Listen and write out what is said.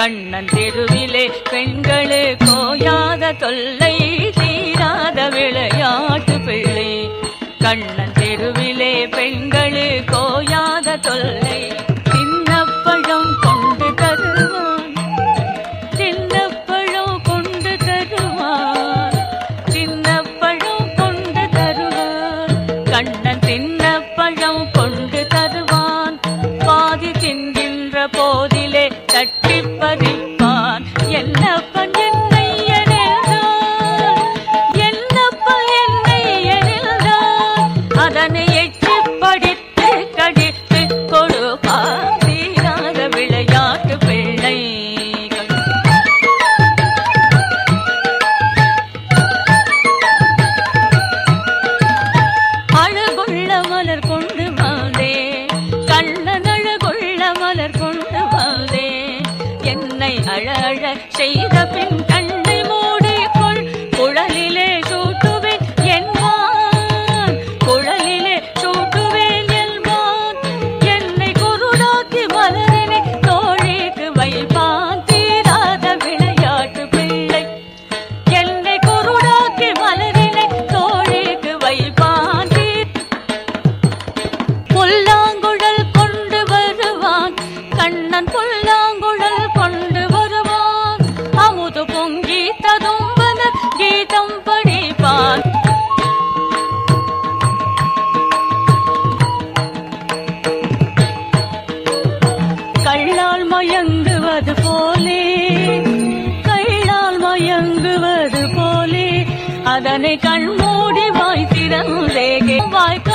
கண்ணன் தெருவிலே பெண்களே கோயாத தொல்லை தீராத விளையாட்டு பிள்ளை கண்ணன் தெருவிலே பெண்களே கோயாத தொல்லை சின்னப்பழம் கொண்டு தருவான் சின்னப்பழம் கொண்டு தருவான் சின்னப்பழம் கொண்டு தருவான் கண்ணன் சின்னப்பழம் கொண்டு தருவான் பாதி தின்கின்ற போதிலே தட்டி பறிப்பான் என்னப்பன் என்னை எனில்தான் என்னப்பன் என்னை எனில்தான் அதனை எச்சி படித்து கடித்து கொடுப்பான் தீராத விளையாட்டு பிள்ளை அழகுள்ள மலர் கொண்டு வந்தே கண்ணன் அழகுள்ள மலர் கொண்டு வந்தே என்னை அழ அழ செய்த பின் கண்ணை மூடிக்கொள் குழலிலே சூட்டுவேன் என்பான் குழலிலே சூட்டுவேன் என்பான் என்னை குருடாக்கி மலரனை தோழிக்கு வைப்பான் தீராத விளையாட்டு பிள்ளை என்னை குருடாக்கி மலரினை தோழிக்கு வைப்பான் தீ- புல்லாங்குழல் கொண்டு வருவான் கண்ணன் புல்லாங்குழல் கொண்டு வருவான் அமுது பொங்கி ததும்பன கீதம் படிப்பான் கள்ளால் மயங்குவது போலே கள்ளால் மயங்குவது போலே அதனை கண்மூடி வாய் திறந்தே வாய்க்க